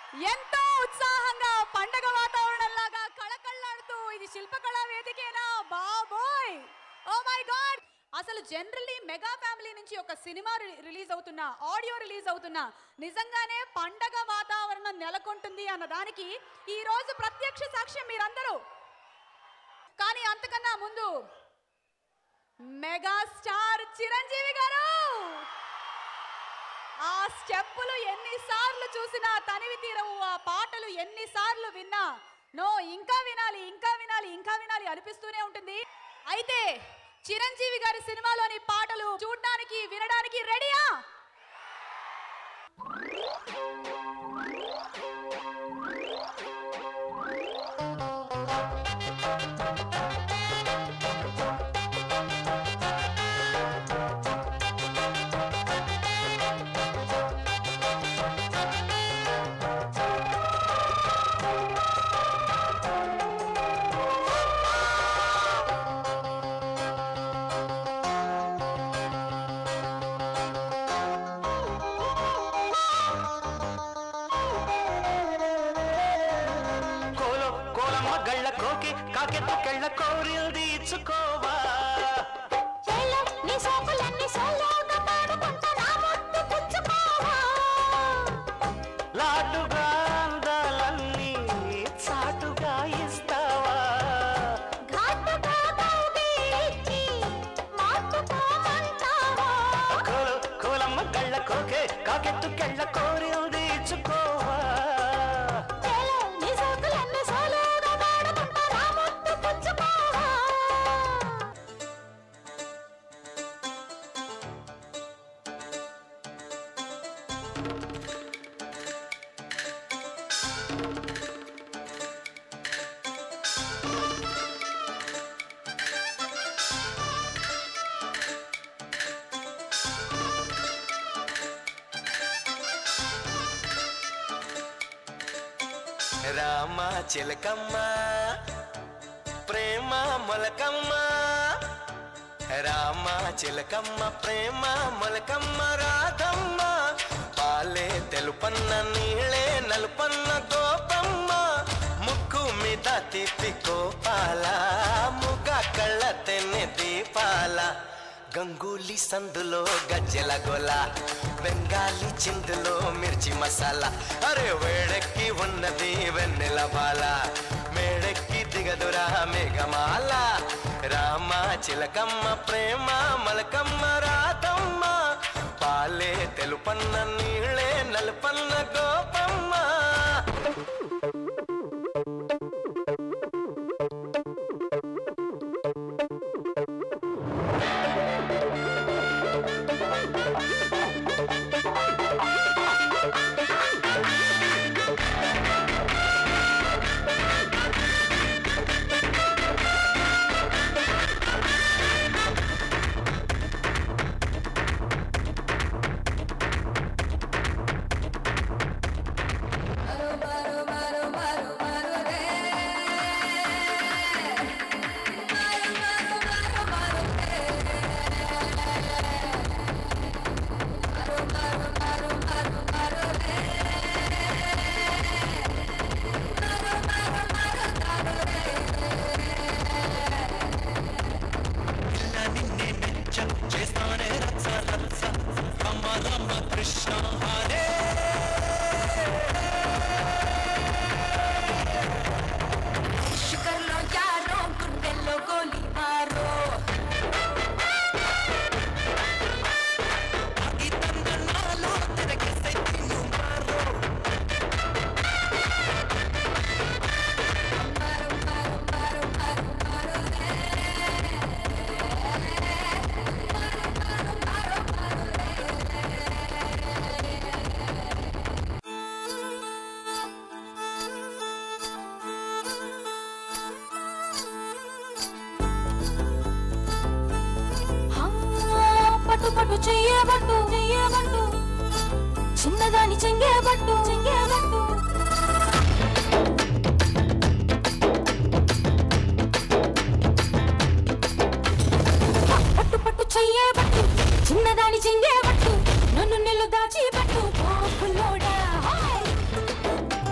ఎంతో ఉత్సాహంగా పండగ వాతావరణంలాగా కళకళ్ళాడుతూ ఇది శిల్పకళా వేదికేనా బాబోయ్ ఓ మై గాడ్ అసలు జనరల్లీ మెగా ఫ్యామిలీ నుంచి ఒక సినిమా రి- రిలీజ్ అవుతున్నా ఆడియో రిలీజ్ అవుతున్నా నిజంగానే పండగ వాతావరణం నెలకొంటుంది అన్న దానికి ఈ రోజు ప్రత్యక్ష సాక్ష్యం మీరందరూ కానీ అంతకన్నా ముందు మెగా స్టార్ చిరంజీవి గారు ఆ స్టెప్పులు ఎన్నిసార్లు చూసినా తనివి తీరవు ఆ పాటలు ఎన్నిసార్లు విన్నా నో ఇంకా వినాలి ఇంకా వినాలి ఇంకా వినాలి అనిపిస్తూనే ఉంటుంది అయితే చిరంజీవి గారి సినిమాలోని పాటలు చూడడానికి వినడానికి రెడీయా కోలో కోలమ్మ గళ్ళ కోకి కాకెత్తు కెళ్ళ కోరిల్ది ఇచ్చుకోవా చేలో నీ సోకులన్నీ సోలోగా పాడుకుంటా నా ముద్దు పుచ్చుకోవా లాటుగా అందాలన్నీ చాటుగా ఇస్తావా ఘాటుగా కౌగిలించి మార్చుకోమంటావా కోలో కోలమ్మ గళ్ళ కోకే కాకెత్తు కెళ్ళ కోరిల్ది ఇచ్చుకోవా చేలో నీ సోకులన్నీ సోలోగా పాడుకుంటా నా ముద్దు పుచ్చుకోవా రామ చిలకమ్మ ప్రేమ మొలకమ్మ రామ చిలకమ్మ ప్రేమ మొలకమ్మ రాధమ్మ పాలే తెలుపన్న నీళ్ళే నలుపన్న గోపమ్మ ముక్కు మీద తిప్పి కోపాల ముగ కళ్ళ తెన్నె దీపాల గంగూలీ సందులో గజ్జెల గొల బెంగాలీ చిందులో మిర్చి మసాలా అరే వేడెక్కి ఉన్నది వెన్నెల బాల మేడెక్కి దిగదురా మేఘమాల రామ చిలకమ్మ ప్రేమ మలకమ్మ రాతమ్మ పాలే తెలుపన్న నీళ్ళే నలుపన్న గోపమ్మ షుగర్లో యారో గుండెల్లో గోలి మారో పట్టు పట్టు చెయ్యబట్టు చెయ్యబట్టు చిన్నదాని చెంగేబట్టు చెంగేబట్టు పట్టు పట్టు చెయ్యబట్టు చిన్నదాని చెంగేబట్టు నన్ను నిల్లు దాచి పట్టు పాపులోడా హాయ్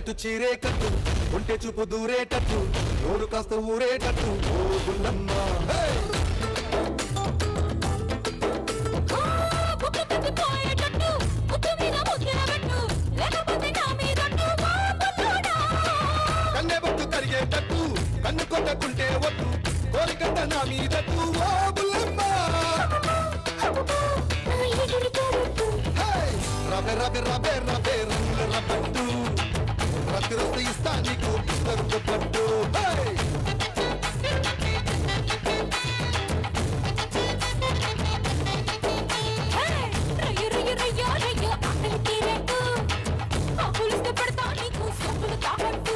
కట్టు చీరే కట్టు ఒంటె చూపు దూరేటట్టు నోరు కాస్త ఊరేటట్టు ఓ బుల్లమ్మ హే! బుట్టు కట్టిపోయేటట్టు ముద్దు మీద ముద్దున పెట్టు లేకపోతే నా మీదట్టు బాబులోడా కన్నె బొట్టు కరిగేటట్టు కన్ను కొట్టకుంటే ఒట్టు కోరికట్ట నా మీదట్టు ఓ బుల్లమ్మ నా ఎదురుగా పెట్టు హే! రవె రవె రవె రవె రంగుల రబ్బట్టు రత్తి రస్తి ఇస్తా నీకు పుస్తకు పట్టు హే! హే రయ్య రయ్య రయ్య రయ్య ఆకలి తీరేట్టు ఆకులిస్తే పెడతా నీకు సొప్పులు తాగట్టు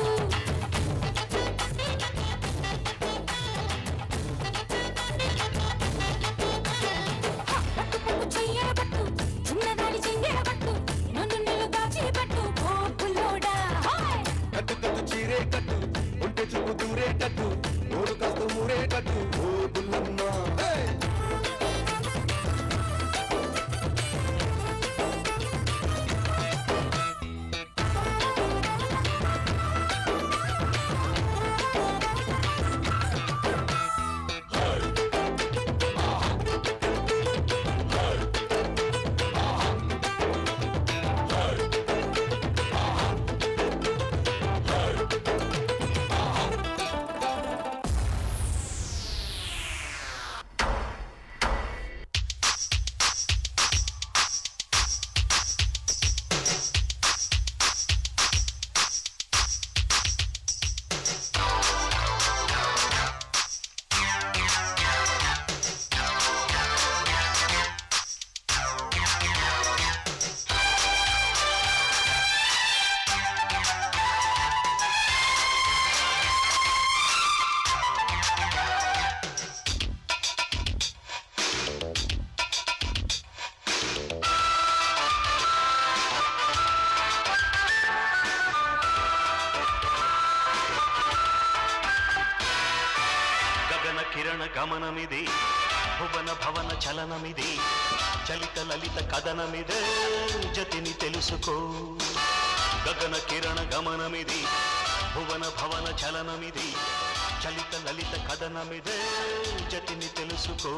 పట్టు పట్టు చెయ్యబట్టు చిన్నదాని చెయ్యబట్టు నన్ను నిన్ను దాచిపెట్టు ఓ పుల్లోడా హాయ్ కట్టు కట్టు చీరే కట్టు ఒంటె చూపు దూరేటట్టు నోరు కాస్త ఊరేటట్టు ఓ బుల్లమ్మ హే! గగన కిరణ గమనమిది భువన భవన చలనమిది చలిత లలిత కథనమిదే జతిని తెలుసుకో గగన కిరణ గమనమిది భువన భవన చలనమిది చలిత లలిత కథనమిదే జతిని తెలుసుకో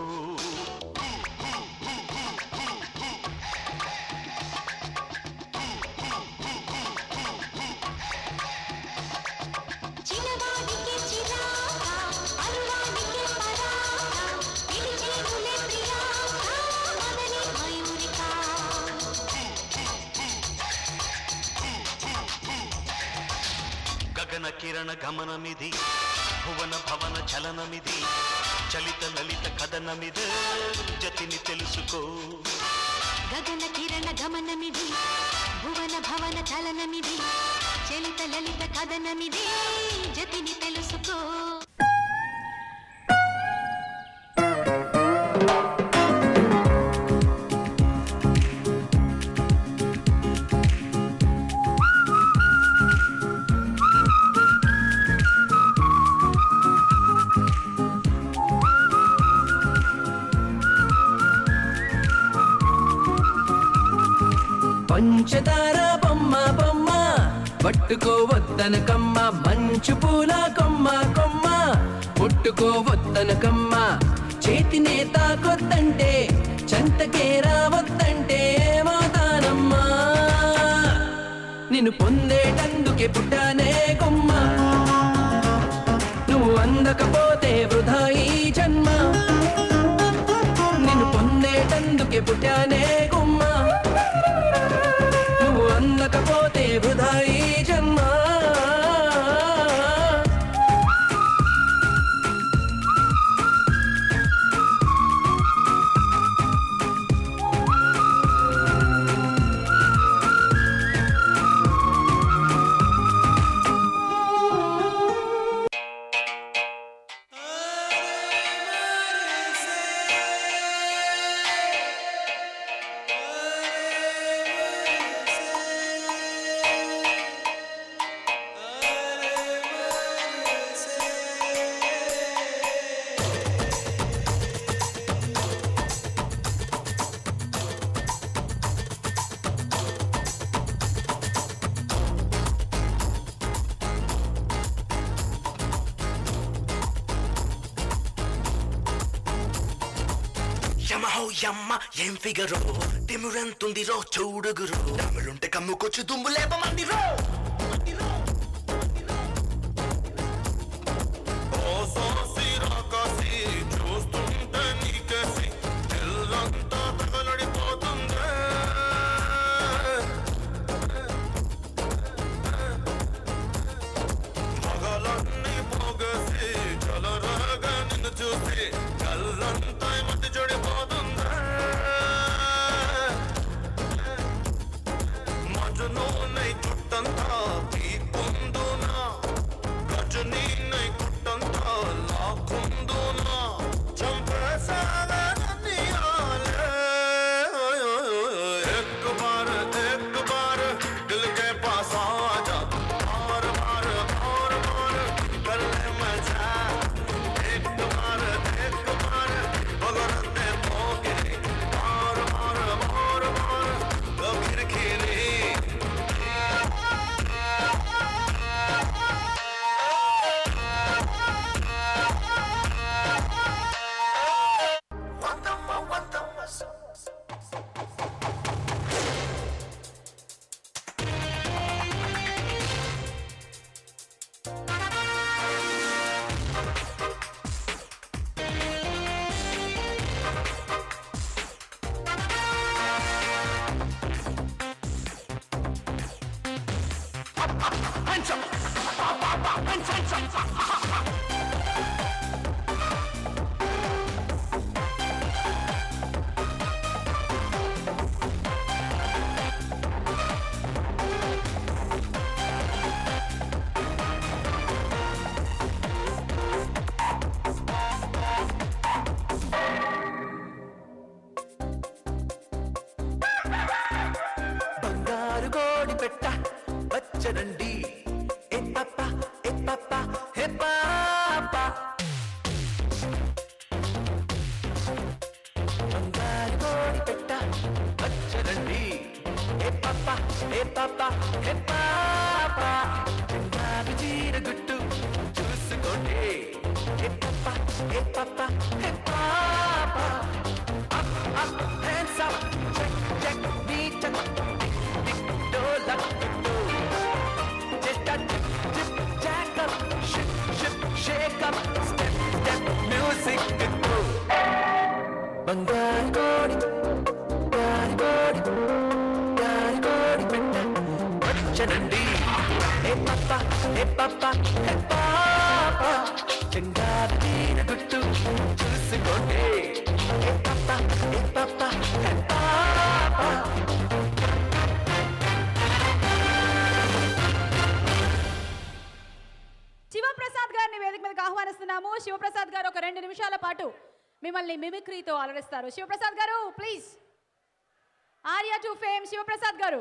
చిన్నవాడికి చిరాక అరువానికి పరాక పిలిచేనులే ప్రియాక మదని మయూరిక గగన కిరణ గమనమిది భువన భవన చలనమిది చలిత లలిత కథనమిదే జతిని తెలుసుకో గగన కిరణ గమనమిది భువన భవన చలనమిది చలిత లలిత కథనమిది జతిని తెలుసుకో పంచదార బొమ్మ బొమ్మ పట్టుకోవద్దన కమ్మ మంచు పూల కొమ్మ కొమ్మ ముట్టుకోవద్దన కమ్మ చేతినే తాకొద్దంటే చంతకే రావద్దంటే ఏమవుతానమ్మా నిన్ను పొందేటందుకే పుట్టానే కొమ్మ నువ్వు అందకపోతే వృధా ఈ జన్మ నిన్ను పొందేటందుకే పుట్టానే కొమ్మ నువ్వు అందకపోతే వృధా ఈ జన్మ హో యమ్మ ఏం ఫిగరో తిమురెంతుంది రో చూడుగురు తమిళుంటే కమ్ముకొచ్చి దుమ్ము లేపమంది రో ఓ సోసి రాకాసి చూస్తుంటే నీకేసి ఎల్లంతా తగలడిపోతుంది పగలన్నీ పోగేసి చలరాగా నిన్ను చూసి కళ్ళంతా మధ్య చెడిపోతుంది మజునూనై చుట్టంతా పీకుందునా గజనీనై కుట్టంతా లాక్కుందునా చంపేసాలే నన్ను ఆలే एक बार एक बार दिल के पास आ जा बार बार बार बार कर ले मजा एक बार एक बार अगर ते भोगे बार बार बार बार तो फिर खेले బంగారు కోడి పెట్ట వచ్చనండి ఏ పాప ఏ పాప హే పాప బంగారు కోడి పెట్ట వచ్చనండి ఏ పాప ఏ పాప హే పాప బంగారు చీర గుట్టు చూసుకోండి ఏ పాప ఏ పాప హే పాప up, up, hands up, check, check, beat up, tick, tick, dola, do. Just a tip, tip, jack up, ship, ship, shake up, step, step, music to go. బంగారు కోడి గారి కోడి గారి కోడి పెట్ట వచ్చనండి ఏ పాప ఏ పాప ఏ పాప చెంగారు తీర గుట్టు చూసుకోండి ఏ పాప ఏ పాప ఏ పాప శివప్రసాద్ గారిని వేదిక మీదకి ఆహ్వానిస్తున్నాము శివప్రసాద్ గారు ఒక రెండు నిమిషాల పాటు మిమ్మల్ని మిమిక్రీతో అలరిస్తారు Shivaprasad garu please Arya two fame Shivaprasad garu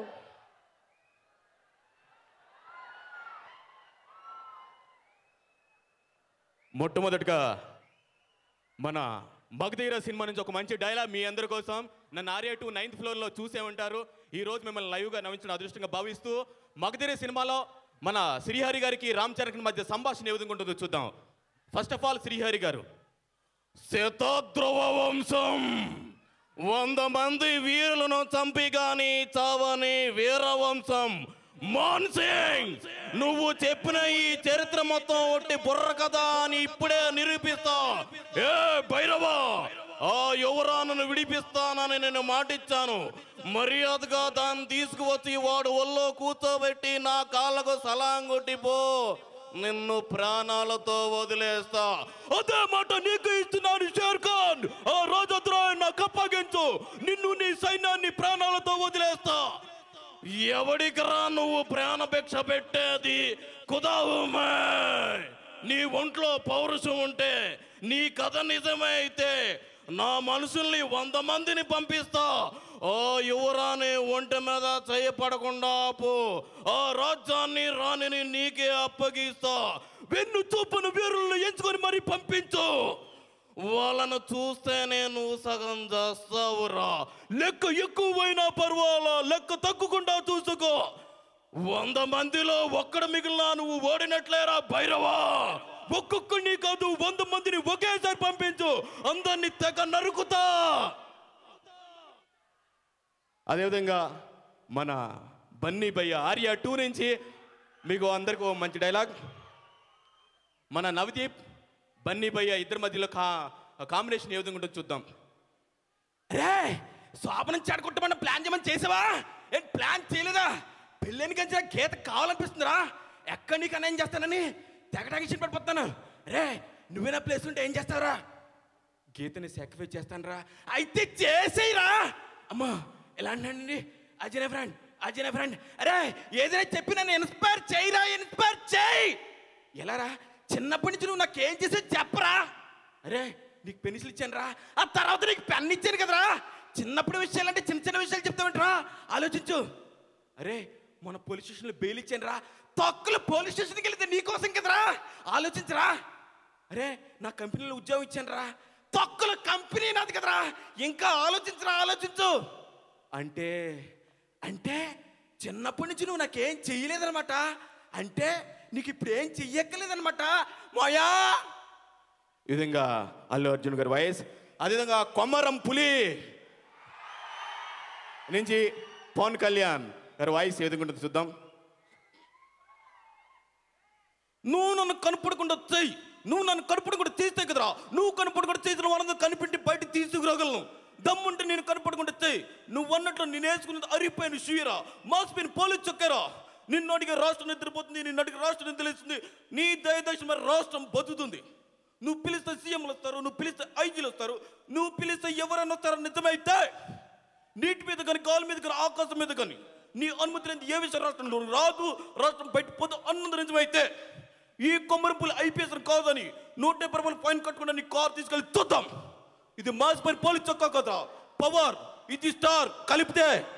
మొట్టమొదటిగా మన మగధీర సినిమా నుంచి ఒక మంచి డైలాగ్ మీ అందరి కోసం నన్ను ఆర్య టూ నైన్త్ ఫ్లోర్లో చూసే ఉంటారు ఈ రోజు మిమ్మల్ని లైవ్గా నవ్వించిన అదృష్టంగా భావిస్తూ మగధీర సినిమాలో మన శ్రీహరి గారికి రామ్ చరణ్ మధ్య సంభాషణ ఏ విధంగా ఉంటుందో చూద్దాం ఫస్ట్ ఆఫ్ ఆల్ శ్రీహరి గారు శతద్రువ వంశం వంద మంది వీరులను చంపి గాని చావని వీరవంశం మాన్సింగ్ నువ్వు చెప్పిన ఈ చరిత్ర మొత్తం ఒట్టి బుర్ర కదా అని ఇప్పుడే నిరూపిస్తా ఏ భైరవా ఆ యువరాను విడిపిస్తానని నేను మాటిచ్చాను మర్యాదగా దాన్ని తీసుకువచ్చి వాడు ఒళ్ళో కూర్చోబెట్టి నా కాళ్ళకు సలాం కొట్టిపో నిన్ను ప్రాణాలతో వదిలేస్తా అదే మాట నీకు ఇస్తున్నాను షేర్ ఖాన్ ఆ రాజద్రోహి నాకు అప్పగించు నిన్ను నీ సైన్యాన్ని ప్రాణాలతో వదిలేస్తా ఎవడికరా నువ్వు ప్రాణభిక్ష పెట్టేది కుదావుమే నీ ఒంట్లో పౌరుషం ఉంటే నీ కథ నిజమే అయితే నా మనుషుల్ని వంద మందిని పంపిస్తా ఓ యువరాని ఒంటి మీద చేయపడకుండా ఆపు ఆ రాజ్యాన్ని రాణిని నీకే అప్పగిస్తా వెన్ను చూపును వీరులను ఎంచుకొని మరి పంపించు వాళ్ళను చూస్తేనే నువ్వు సగం చేస్తావురా లెక్క ఎక్కువైనా పర్వాలా లెక్క తగ్గకుండా చూసుకో వంద మందిలో ఒక్కడ మిగిలినా నువ్వు ఓడినట్లేరా భైరవా ఒక్కొక్కడిని కాదు వంద మందిని ఒకేసారి పంపించు అందరిని తెగ నరుకుతా అదేవిధంగా మన బన్నీ భయ్య ఆర్య టూ నుంచి మీకు అందరికీ ఓ మంచి డైలాగ్ మన నవదీప్ బన్నీ భయ్య ఇద్దరి మధ్యలో కా కాంబినేషన్ ఏ విధంగా ఉంటుందో చూద్దాం రే శోభనం చెడగొట్టమని ప్లాన్ చేయమని చేసావా ఏం ప్లాన్ చేయలేదా పెళ్ళని కంచిన గీత కావాలనిపిస్తుందిరా ఎక్కడ నీకు అన్యాయం చేస్తానని తెగటాకి పడిపోతాను రే నువ్వేనా ప్లేస్ ఉంటే ఏం చేస్తావురా గీతని సాక్రిఫైస్ చేస్తానురా అయితే చేసేయరా అమ్మా ఎలా అండి అజయ్ ఫ్రెండ్ అజయ్ ఫ్రెండ్ అరే ఏదైనా చెప్పి నన్ను ఇన్స్పైర్ చేయరా ఇన్స్పైర్ చేయి ఎలారా చిన్నప్పటి నుంచి నువ్వు నాకేం చేసి చెప్పరా అరే నీకు పెన్సిల్ ఇచ్చాను రా ఆ తర్వాత నీకు పెన్ ఇచ్చాను కదరా చిన్నప్పుడు విషయాలంటే చిన్న చిన్న విషయాలు చెప్తామంటరా ఆలోచించు అరే మన పోలీస్ స్టేషన్లో బెయిల్ ఇచ్చాను రా తొక్కలు పోలీస్ స్టేషన్కి వెళ్తే నీకోసం కదరా ఆలోచించరా అరే నా కంపెనీలో ఉద్యోగం ఇచ్చాను రా తొక్కల కంపెనీ నాది కదరా ఇంకా ఆలోచించరా ఆలోచించు అంటే అంటే చిన్నప్పటి నుంచి నువ్వు నాకేం చెయ్యలేదనమాట అంటే నీకు ఇప్పుడు ఏం చెయ్యక్కలేదనమాట మోయా ఈ విధంగా అల్లు అర్జున్ గారి వాయిస్ అదేవిధంగా కొమ్మరం పులి నుంచి పవన్ కళ్యాణ్ గారి వాయిస్ ఏ విధంగా ఉంటుందో చూద్దాం నువ్వు నన్ను కనపడకుండా చెయ్యి నువ్వు నన్ను కనపడకుండా తీస్తే కదరా నువ్వు కనపడకుండా చేసిన వాళ్ళందరూ కనిపెట్టి బయట తీసుకురాగలను దమ్ముంటే నేను కనపడకుండా చెయ్యి నువ్వు అన్నట్లు నేను వేసుకున్నది అరిపోయిన షూయరా మాసిపోయిన పోలీస్ చొక్కారా నిన్ను అడిగే రాష్ట్రం నిద్రపోతుంది నిన్ను అడిగే రాష్ట్రం నిద్రలేస్తుంది నీ దయదశ మరి రాష్ట్రం బతుకుతుంది నువ్వు పిలిస్తే సీఎంలు వస్తారు నువ్వు పిలిస్తే ఐజీలు వస్తారు నువ్వు పిలిస్తే ఎవరైనా వస్తారో నిజమైతే నీటి మీద కానీ గాలి మీద కానీ ఆకాశం మీద కానీ నీ అనుమతి లేని ఏ విషయం రాష్ట్రంలో రాదు రాష్ట్రం బయట పోదు అన్నది నిజమైతే ఈ కొమ్మరిపులు ఐపీఎస్ కాదని నూట డెబ్బై రూపాయలు ఫైన్ కట్టుకుని నీ కార్ తీసుకెళ్ళి చూద్దాం ఇది మాస్ పని పోలీస్ చొక్కా కదా పవర్ ఇది స్టార్ కలిపితే